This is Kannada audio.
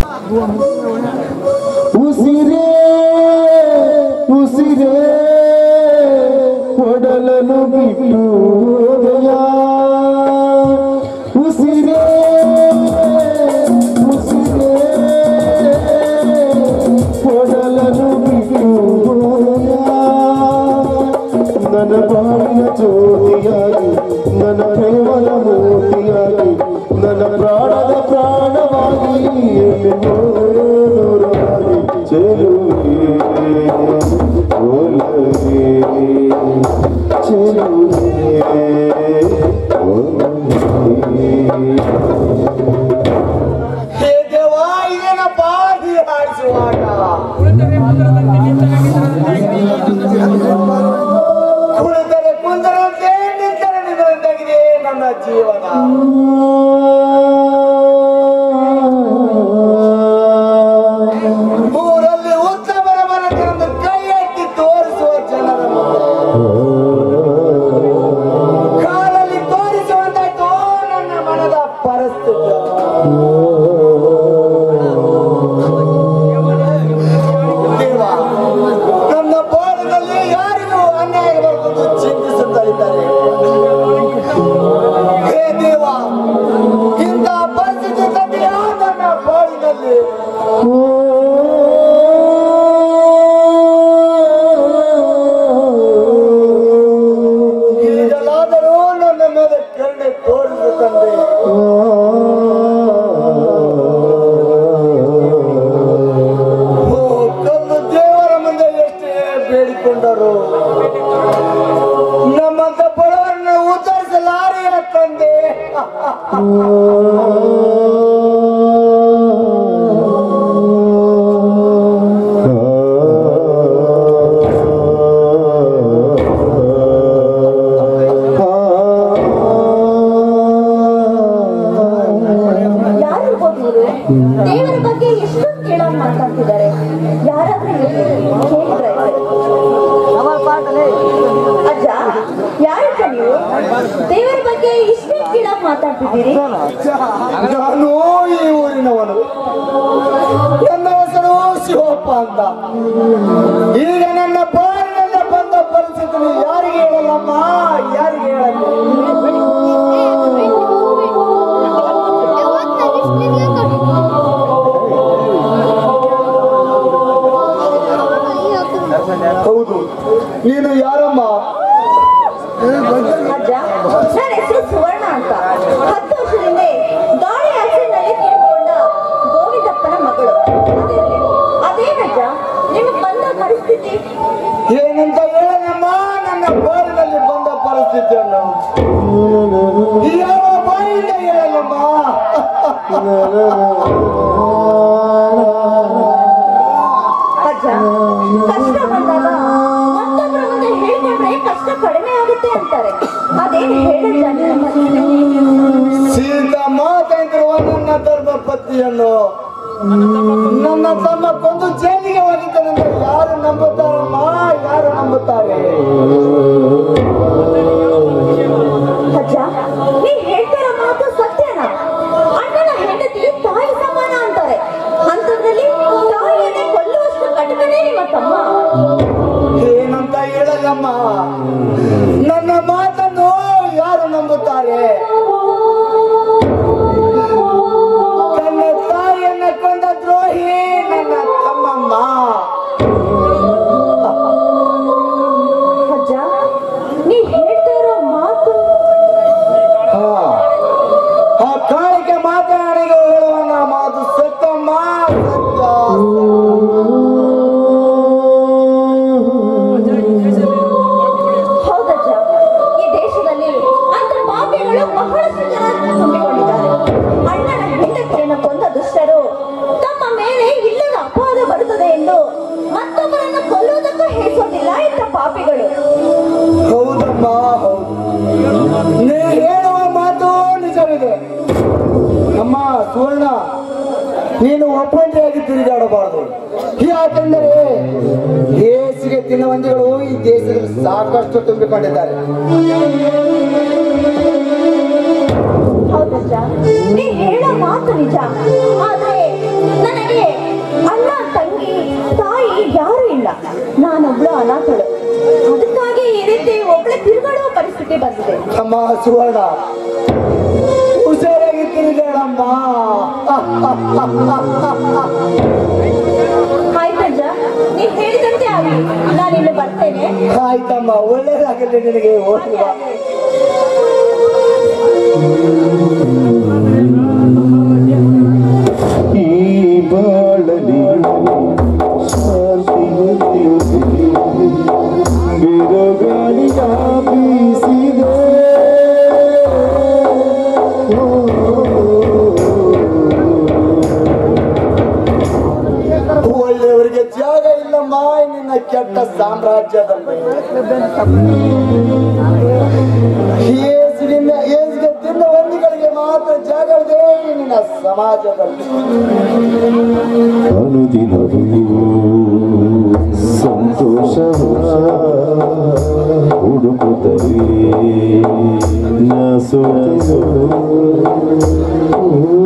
ಉಸಿರೇ ಉಸಿರೇ ಒಡಲನು ಬಿಟ್ಟು ಹೋದೆಯ ಉಸಿರೇ ಉಸಿರೇ ಒಡಲನು ಬಿಟ್ಟು ಹೋದೆಯ ನನ್ನ ಬಾಳಿನ ಜ್ಯೋತಿಯಾಗಿ ನನ್ನ ಪ್ರೇಮದ ಮೂರ್ತಿಯಾಗಿ ನನ್ನ ಪ್ರಾಣದ ಪ್ರಾಣವಾಗಿ ಎಲ್ಲಿಗೋ ದೂರವಾಗಿ ಚೆಲುವೆ ಒಲವೇ ಚೆಲುವೆ ಒಲವೇ ಹೇ ದೇವ ಇದೇನಪ್ಪ ನೀ ಹಾಡಿಸುವಾಗ ಕುಳಿತರೆ ಕುಂದರಂತೆ ನಿಂತರೆ ನಿಂತಂತಾಗಿದೆ ನನ್ನ ಜೀವನ ಊರಲ್ಲಿ ಉತ್ತಮರ ಮನಗಳನ್ನು ಕೈ ಎತ್ತಿ ತೋರಿಸುವ ಜನರ ಮುಂದೆ ಕಾಲಲ್ಲಿ ತೋರಿಸುವಂತಾಯ್ತು ನನ್ನ ಮನದ ಪರಿಸ್ಥಿತಿ ದೇವ ನನ್ನ ಬಾಳಿನಲ್ಲಿ ಯಾರಿಗೂ ಅನ್ಯಾಯ ಬರುವುದು ಚಿಂತಿಸುತ್ತಾ ಇದ್ದಾರೆ ಹೇ ದೇವ ಇಂಥ ಪರಿಸ್ಥಿತಿ ತಂದೆಯಾ ನನ್ನ ಬಾಳಿನಲ್ಲಿ ಈಗಲಾದರೂ ನನ್ನ ಮೇಲೆ ಕರುಣೆ ತೋರಿಸು ತಂದೆ ಓ ಕಲ್ಲು ದೇವರ ಮುಂದೆ ಎಷ್ಟೇ ಬೇಡಿಕೊಂಡರು ನಮ್ಮಂತ ಬಡವರನ್ನು ಉತ್ತರಿಸಲಾರೆಯ ತಂದೆ ಯಾರಿರ್ಬೋದು ಇವ್ರು? ದೇವರ ಬಗ್ಗೆ ಎಷ್ಟೊಂದು ಕೇಳೋರು ಮಾತಾಡ್ತಿದ್ದಾರೆ ಯಾರಾದ್ರೂ ಕೇಳಿದ್ರೆ ಅಜ್ಜ ಯಾರಜ್ಜ ನೀವು ದೇವರ ಬಗ್ಗೆ ಇಷ್ಟೊಂದು ಕೇಳಕ್ ಮಾತಾಡ್ತಿದ್ದೀರಿ ನಾನು ಈ ಊರಿನವನು ನನ್ನ ಹೆಸರು ಶಿವಪ್ಪ ಅಂತ ಈಗ ನನ್ನ ಬಾರಿನಿಂದ ಬಂದ ಪರಿಸ್ಥಿತಿ ಯಾರಿಗೆ ಹೇಳಲ್ಲಮ್ಮ ಯಾರಿಗೆ ಹೇಳಲ್ಲ ಹೌದು ನೀನು ಯಾರಮ್ಮ ಅಜ್ಜ ನನ್ನ ಹೆಸರು ಸುವರ್ಣ ಅಂತ ಹತ್ತು ವರ್ಷದಿಂದ ಗಾಳಿ ಆಕ್ಸಿಡೆಂಟ್ನಲ್ಲಿ ತೀರ್ಕೊಂಡ ಗೋವಿಂದಪ್ಪನ ಮಗಳು ಅದಿರ್ಲಿ. ಅದೇನಜ್ಜ ನಿಮಗೆ ಬಂದ ಪರಿಸ್ಥಿತಿ ಏನಂತ ಹೇಳನಮ್ಮ ನನ್ನ ಬಾರಿನಲ್ಲಿ ಬಂದ ಪರಿಸ್ಥಿತಿಯನ್ನು ಯಾವ ಬಾಯಿಂದ ಹೇಳಲ್ಲಮ್ಮ ಅಜ್ಜ ಕಷ್ಟ ಬಂದಾಗ ಮತ್ತೊಬ್ಬರ ಮುಂದೆ ಹೇಳ್ಕೊಂಡ್ರೆ ಕಷ್ಟ ಕಡಿಮೆ ಆಗುತ್ತೆ ಅಂತಾರೆ ಅದೇನು ಹೇಳಜ್ಜ ನಿಮ್ಮ ಮನೆಯಲ್ಲಿ ಸೀತಾ ಮಾತೆಂದಿರುವ ನನ್ನ ಧರ್ಮ ಪತ್ನಿಯನ್ನು ನನ್ನ ತಮ್ಮ ಕೊಂದು ಜೈಲಿಗೆ ಹೋಗಿದ್ದಾನೆಂದ್ರೆ ಯಾರು ನಂಬುತ್ತಾರಮ್ಮ ಯಾರು ನಂಬುತ್ತಾರೆ ಅಜ್ಜ ನೀ ಹೇಳ್ತಿರೋ ಮಾತು ಸತ್ಯನಾ ಅಣ್ಣನ ಹೆಂಡತಿ ತಾಯಿ ಸಮಾನ ಅಂತಾರೆ ಅಂಥದ್ರಲ್ಲಿ ತಾಯಿಯನ್ನೇ ಕೊಲ್ಲುವಷ್ಟು ಕಟಕನೇ ನಿಮ್ಮ ತಮ್ಮ ಏನಂತ ಹೇಳಲ್ಲಮ್ಮ ನನ್ನ ಮಾತನ್ನು ಯಾರು ನಂಬುತ್ತಾರೆ ನನ್ನ ತಾಯಿಯನ್ನ ಕೊಂದ ದ್ರೋಹಿ ನನ್ನ ತಮ್ಮಮ್ಮ ಅಜ್ಜ ನೀ ಹೇಳ್ತಿರೋ ಮಾತು ಹಾ. ಆ ಕಾಳಿಕೆ ಮಾತನಾಡಿಗೆ ಹೇಳುವ ಮಾತು ಸತ್ಯಮ್ಮ ಸತ್ಯ ಹೌದಜ್ಜ ಈ ದೇಶದಲ್ಲಿ ಅಂತ ಪಾಪಿಗಳು ಬಹಳಷ್ಟು ಜನ ತುಂಬಿಕೊಂಡಿದ್ದಾರೆ ಅಣ್ಣನ ಹೆಂಡತಿಯನ್ನು ಕೊಂದ ದುಷ್ಟರು ತಮ್ಮ ಮೇಲೆ ಇಲ್ಲದ ಅಪವಾದ ಬರುತ್ತದೆ ಎಂದು ಮತ್ತೊಬ್ಬರನ್ನು ಕೊಲ್ಲುವುದಕ್ಕೂ ಹೇಸೋದಿಲ್ಲ ಇಂಥ ಪಾಪಿಗಳು ಹೌದಮ್ಮ ಹೌದು ನೀ ಹೇಳುವ ಮಾತು ನಿಜವಿದೆ ಅಮ್ಮ ಸುವರ್ಣ ನೀನು ಒಬ್ಬಂಟಿಯಾಗಿ ತಿರುಗಾಡಬಾರದು ಯಾಕೆಂದರೆ ದೇಶಿಗೆ ತಿನ್ನವಂದಿಗಳು ಈ ದೇಶದಲ್ಲಿ ಸಾಕಷ್ಟು ತುಂಬಿಕೊಂಡಿದ್ದಾರೆ ಹೌದಜ್ಜ ನೀ ಹೇಳೋ ಮಾತು ನಿಜ ಆದ್ರೆ ನನ್ನ ಅನಾಥಳು ಅದಕ್ಕಾಗಿ ಈ ರೀತಿ ಒಬ್ಬಳೆ ತಿರುಗಾಡುವ ಪರಿಸ್ಥಿತಿ ಬಂದಿದೆ ಅಮ್ಮ ಸುವರ್ಣ ಹುಷಾರಾಗಿರ್ತೀನಿ ಬೇಡಮ್ಮ ಆಯ್ತಜ್ಜ ನೀವ್ ಹೇಳಿದಂತೆ ಆಗಲಿ ನಾನಿನ್ನು ಬರ್ತೇನೆ ಆಯ್ತಮ್ಮ ಒಳ್ಳೇದಾಗಲಿ ನಿನಗೆ ಹೋಗಿ ಬಾ ಈ ಬಾಳಲಿ ಶಾಂತಿಯು ಬಿರುಗಾಳಿಯ ಬೀಸಿದೆ ಒಳ್ಳೆಯವರಿಗೆ ಜಾಗ ಇಲ್ಲಮ್ಮ ನಿನ್ನ ಕೆಟ್ಟ ಸಾಮ್ರಾಜ್ಯದಲ್ಲಿ ಏಸಿನ ಏಸಿಗೆ ತಿನ್ನ ಹೊಂದಿಗಳಿಗೆ ಮಾತ್ರ ಜಾಗ ಇದೆ ನಿನ್ನ ಸಮಾಜದಲ್ಲಿ ಅನುದಿನವೂ ಸಂತೋಷ ಹುಡುಕುತ್ತಲೇ ನಾ ಸೋತು